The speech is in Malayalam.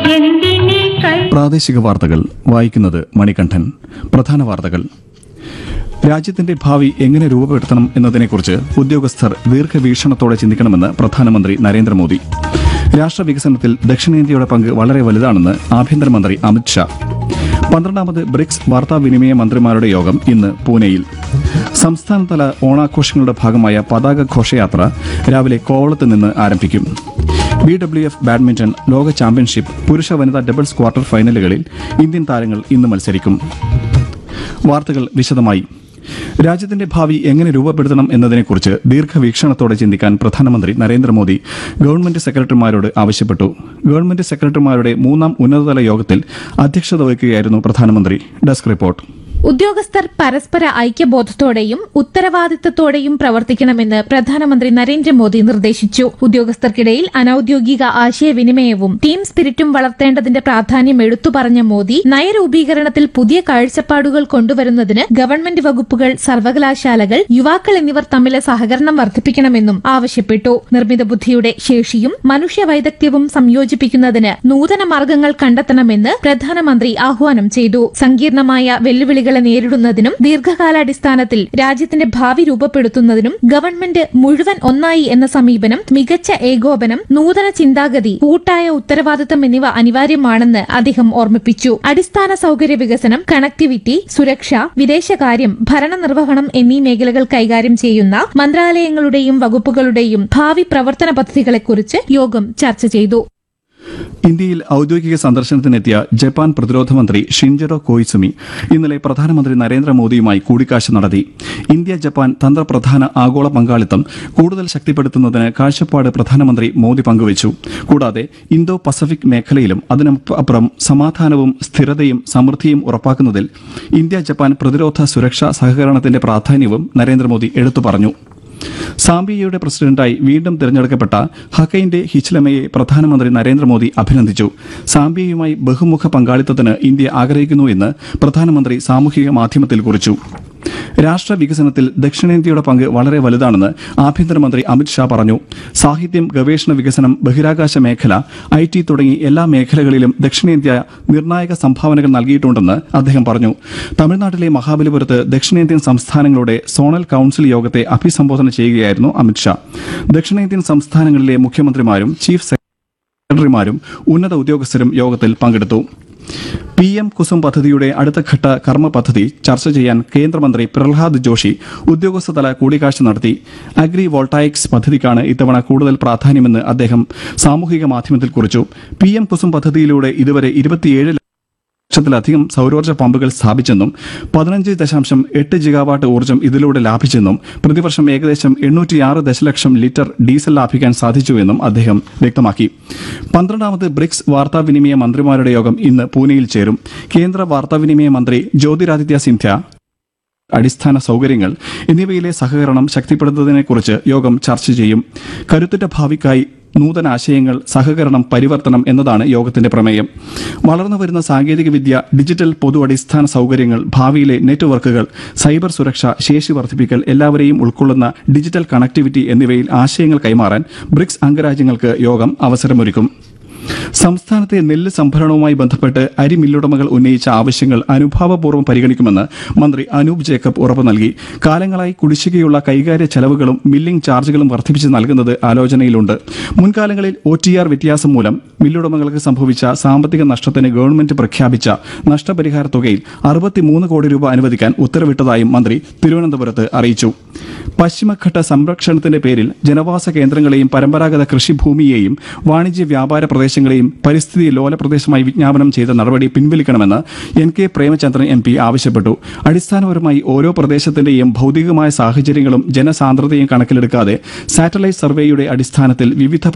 എന്തിനീ കൈ പ്രാദേശിക വാർത്തകൾ വായിക്കുന്നത് മണികണ്ഠൻ പ്രധാന വാർത്തകൾ രാജ്യത്തിന്റെ ഭാവി എങ്ങനെ രൂപപ്പെടുത്തണം എന്നതിനെക്കുറിച്ച് ഉദ്യോഗസ്ഥർ ദീർഘവീക്ഷണത്തോടെ ചിന്തിക്കണമെന്ന് പ്രധാനമന്ത്രി നരേന്ദ്രമോദി രാഷ്ട്രവികസനത്തിൽ ദക്ഷിണേന്ത്യയുടെ പങ്ക് വളരെ വലുതാണെന്ന് ആഭ്യന്തരമന്ത്രി അമിത്ഷാ പന്ത്രണ്ടാമത് ബ്രിക്സ് വാർത്താവിനിമയ മന്ത്രിമാരുടെ യോഗം ഇന്ന് പൂനെയിൽ സംസ്ഥാനതല ഓണാഘോഷങ്ങളുടെ ഭാഗമായ പതാക ഘോഷയാത്ര രാവിലെ കോവളത്ത് നിന്ന് ആരംഭിക്കും ബി ഡബ്ല്യു എഫ് ബാഡ്മിന്റൺ ലോക ചാമ്പ്യൻഷിപ്പ് പുരുഷ വനിതാ ഡബിൾസ് ക്വാർട്ടർ ഫൈനലുകളിൽ ഇന്ത്യൻ താരങ്ങൾ ഇന്ന് മത്സരിക്കും വാർത്തകൾ വിശദമായി രാജ്യത്തിന്റെ ഭാവി എങ്ങനെ രൂപപ്പെടുത്തണം എന്നതിനെക്കുറിച്ച് ദീർഘവീക്ഷണത്തോടെ ചിന്തിക്കാൻ പ്രധാനമന്ത്രി നരേന്ദ്രമോദി ഗവൺമെന്റ് സെക്രട്ടറിമാരോട് ആവശ്യപ്പെട്ടു ഗവൺമെന്റ് സെക്രട്ടറിമാരുടെ മൂന്നാം ഉന്നതതല യോഗത്തിൽ അധ്യക്ഷത വഹിക്കുകയായിരുന്നു പ്രധാനമന്ത്രി ഡെസ്ക് റിപ്പോർട്ട് ഉദ്യോഗസ്ഥർ പരസ്പര ഐക്യബോധത്തോടെയും ഉത്തരവാദിത്തത്തോടെയും പ്രവർത്തിക്കണമെന്ന് പ്രധാനമന്ത്രി നരേന്ദ്രമോദി നിർദ്ദേശിച്ചു ഉദ്യോഗസ്ഥർക്കിടയിൽ അനൌദ്യോഗിക ആശയവിനിമയവും ടീം സ്പിരിറ്റും വളർത്തേണ്ടതിന്റെ പ്രാധാന്യം എടുത്തു പറഞ്ഞ മോദി നയരൂപീകരണത്തിൽ പുതിയ കാഴ്ചപ്പാടുകൾ കൊണ്ടുവരുന്നതിന് ഗവൺമെന്റ് വകുപ്പുകൾ സർവകലാശാലകൾ യുവാക്കൾ എന്നിവർ തമ്മിലെ സഹകരണം വർദ്ധിപ്പിക്കണമെന്നും ആവശ്യപ്പെട്ടു നിർമ്മിത ബുദ്ധിയുടെ ശേഷിയും മനുഷ്യ വൈദഗ്ധ്യവും സംയോജിപ്പിക്കുന്നതിന് നൂതന മാർഗങ്ങൾ കണ്ടെത്തണമെന്ന് പ്രധാനമന്ത്രി ആഹ്വാനം ചെയ്തു സങ്കീർണമായ വെല്ലുവിളികളെ നേരിടുന്നതിനും ദീർഘകാലാടിസ്ഥാനത്തിൽ രാജ്യത്തിന്റെ ഭാവി രൂപപ്പെടുത്തുന്നതിനും ഗവൺമെന്റ് മുഴുവൻ ഒന്നായി എന്ന സമീപനം മികച്ച ഏകോപനം നൂതന ചിന്താഗതി കൂട്ടായ ഉത്തരവാദിത്തം എന്നിവ അനിവാര്യമാണെന്ന് അദ്ദേഹം ഓർമ്മിപ്പിച്ചു അടിസ്ഥാന സൗകര്യ വികസനം കണക്ടിവിറ്റി സുരക്ഷ വിദേശകാര്യം ഭരണനിർവഹണം എന്നീ മേഖലകൾ കൈകാര്യം ചെയ്യുന്ന മന്ത്രാലയങ്ങളുടെയും വകുപ്പുകളുടെയും ഭാവി പ്രവർത്തന പദ്ധതികളെക്കുറിച്ച് യോഗം ചർച്ച ചെയ്തു ഇന്ത്യയിൽ ഔദ്യോഗിക സന്ദർശനത്തിനെത്തിയ ജപ്പാൻ പ്രതിരോധ മന്ത്രി ഷിൻജറോ കോയിസുമി ഇന്നലെ പ്രധാനമന്ത്രി നരേന്ദ്രമോദിയുമായി കൂടിക്കാഴ്ച നടത്തി ഇന്ത്യ ജപ്പാൻ തന്ത്രപ്രധാന ആഗോള പങ്കാളിത്തം കൂടുതൽ ശക്തിപ്പെടുത്തുന്നതിന് കാഴ്ചപ്പാട് പ്രധാനമന്ത്രി മോദി പങ്കുവച്ചു കൂടാതെ ഇന്തോ പസഫിക് മേഖലയിലും അതിനപ്പുറം സമാധാനവും സ്ഥിരതയും സമൃദ്ധിയും ഉറപ്പാക്കുന്നതിൽ ഇന്ത്യ ജപ്പാൻ പ്രതിരോധ സുരക്ഷാ സഹകരണത്തിന്റെ പ്രാധാന്യവും നരേന്ദ്രമോദി എടുത്തു പറഞ്ഞു സാംബിയയുടെ പ്രസിഡന്റായി വീണ്ടും തിരഞ്ഞെടുക്കപ്പെട്ട ഹക്കൈന്റെ ഹിച്ലമയെ പ്രധാനമന്ത്രി നരേന്ദ്രമോദി അഭിനന്ദിച്ചു സാംബിയയുമായി ബഹുമുഖ പങ്കാളിത്തത്തിന് ഇന്ത്യ ആഗ്രഹിക്കുന്നു എന്ന് പ്രധാനമന്ത്രി സാമൂഹിക മാധ്യമത്തിൽ കുറിച്ചു രാഷ്ട്ര വികസനത്തിൽ ദക്ഷിണേന്ത്യയുടെ പങ്ക് വളരെ വലുതാണെന്ന് ആഭ്യന്തരമന്ത്രി അമിത്ഷാ പറഞ്ഞു സാഹിത്യം ഗവേഷണ വികസനം ബഹിരാകാശ മേഖല ഐ ടി തുടങ്ങി എല്ലാ മേഖലകളിലും ദക്ഷിണേന്ത്യ നിർണായക സംഭാവനകൾ നൽകിയിട്ടുണ്ടെന്ന് അദ്ദേഹം പറഞ്ഞു തമിഴ്നാട്ടിലെ മഹാബലിപുരത്ത് ദക്ഷിണേന്ത്യൻ സംസ്ഥാനങ്ങളുടെ സോണൽ കൌൺസിൽ യോഗത്തെ അഭിസംബോധന ചെയ്യുകയായിരുന്നു അമിത്ഷാ ദക്ഷിണേന്ത്യൻ സംസ്ഥാനങ്ങളിലെ മുഖ്യമന്ത്രിമാരും ചീഫ് സെക്രട്ടറിമാരും ഉന്നത ഉദ്യോഗസ്ഥരും യോഗത്തിൽ പങ്കെടുത്തു പി എം കുസും പദ്ധതിയുടെ അടുത്ത ഘട്ട കർമ്മ പദ്ധതി ചർച്ച ചെയ്യാൻ കേന്ദ്രമന്ത്രി പ്രഹ്ലാദ് ജോഷി ഉദ്യോഗസ്ഥതല കൂടിക്കാഴ്ച നടത്തി അഗ്രി വോൾട്ടായിക്സ് പദ്ധതിക്കാണ് ഇത്തവണ കൂടുതൽ പ്രാധാന്യമെന്ന് അദ്ദേഹം സാമൂഹിക മാധ്യമത്തിൽ കുറിച്ചു പി എം കുസും പദ്ധതിയിലൂടെ ഇതുവരെ ഇരുപത്തിയേഴ് ലക്ഷത്തിലധികം സൗരോർജ്ജ പമ്പുകൾ സ്ഥാപിച്ചെന്നും പതിനഞ്ച് ദശാംശം എട്ട് ജിഗാവാട്ട് ഊർജ്ജം ഇതിലൂടെ ലാഭിച്ചെന്നും പ്രതിവർഷം ഏകദേശം എണ്ണൂറ്റിയാറ് ദശലക്ഷം ലിറ്റർ ഡീസൽ ലാഭിക്കാൻ സാധിച്ചുവെന്നും അദ്ദേഹം വ്യക്തമാക്കി പന്ത്രണ്ടാമത് ബ്രിക്സ് വാർത്താവിനിമയ മന്ത്രിമാരുടെ യോഗം ഇന്ന് പൂനെയിൽ ചേരും കേന്ദ്ര വാർത്താവിനിമയ മന്ത്രി ജ്യോതിരാദിത്യ സിന്ധ്യ അടിസ്ഥാന സൗകര്യങ്ങൾ എന്നിവയിലെ സഹകരണം ശക്തിപ്പെടുത്തുന്നതിനെക്കുറിച്ച് യോഗം ചർച്ച ചെയ്യും കരുത്തുറ്റ ഭാവിക്കായി നൂതന ആശയങ്ങൾ സഹകരണം പരിവർത്തനം എന്നതാണ് യോഗത്തിന്റെ പ്രമേയം വളർന്നുവരുന്ന സാങ്കേതികവിദ്യ ഡിജിറ്റൽ പൊതു അടിസ്ഥാന സൗകര്യങ്ങൾ ഭാവിയിലെ നെറ്റ്വർക്കുകൾ സൈബർ സുരക്ഷ ശേഷി വർദ്ധിപ്പിക്കൽ എല്ലാവരെയും ഉൾക്കൊള്ളുന്ന ഡിജിറ്റൽ കണക്ടിവിറ്റി എന്നിവയിൽ ആശയങ്ങൾ കൈമാറാൻ ബ്രിക്സ് അംഗരാജ്യങ്ങൾക്ക് യോഗം അവസരമൊരുക്കും സംസ്ഥാനത്തെ നെല്ല് സംഭരണവുമായി ബന്ധപ്പെട്ട് അരി മില്ലുടമകൾ ഉന്നയിച്ച ആവശ്യങ്ങൾ അനുഭാവപൂർവ്വം പരിഗണിക്കുമെന്ന് മന്ത്രി അനൂപ് ജേക്കബ് ഉറപ്പു നൽകി കാലങ്ങളായി കുടിശ്ശികയുള്ള കൈകാര്യ ചെലവുകളും മില്ലിംഗ് ചാർജുകളും വർദ്ധിപ്പിച്ച് നൽകുന്നത് ആലോചനയിലുണ്ട് മുൻകാലങ്ങളിൽ ഒ ടി ആർ വ്യത്യാസം മൂലം മില്ലുടമകൾക്ക് സംഭവിച്ച സാമ്പത്തിക നഷ്ടത്തിന് ഗവൺമെന്റ് പ്രഖ്യാപിച്ച നഷ്ടപരിഹാര തുകയിൽ അറുപത്തിമൂന്ന് കോടി രൂപ അനുവദിക്കാൻ ഉത്തരവിട്ടതായും മന്ത്രി തിരുവനന്തപുരത്ത് അറിയിച്ചു പശ്ചിമഘട്ട സംരക്ഷണത്തിന്റെ പേരിൽ ജനവാസ കേന്ദ്രങ്ങളെയും പരമ്പരാഗത കൃഷിഭൂമിയെയും വാണിജ്യ വ്യാപാര പ്രദേശങ്ങളെയും പരിസ്ഥിതി ലോല പ്രദേശമായി വിജ്ഞാപനം ചെയ്ത നടപടി പിൻവലിക്കണമെന്ന് N K Premachandran M P ആവശ്യപ്പെട്ടു അടിസ്ഥാനപരമായി ഓരോ പ്രദേശത്തിന്റെയും ഭൗതികമായ സാഹചര്യങ്ങളും ജനസാന്ദ്രതയും കണക്കിലെടുക്കാതെ സാറ്റലൈറ്റ് സർവേയുടെ അടിസ്ഥാനത്തിൽ വിവിധ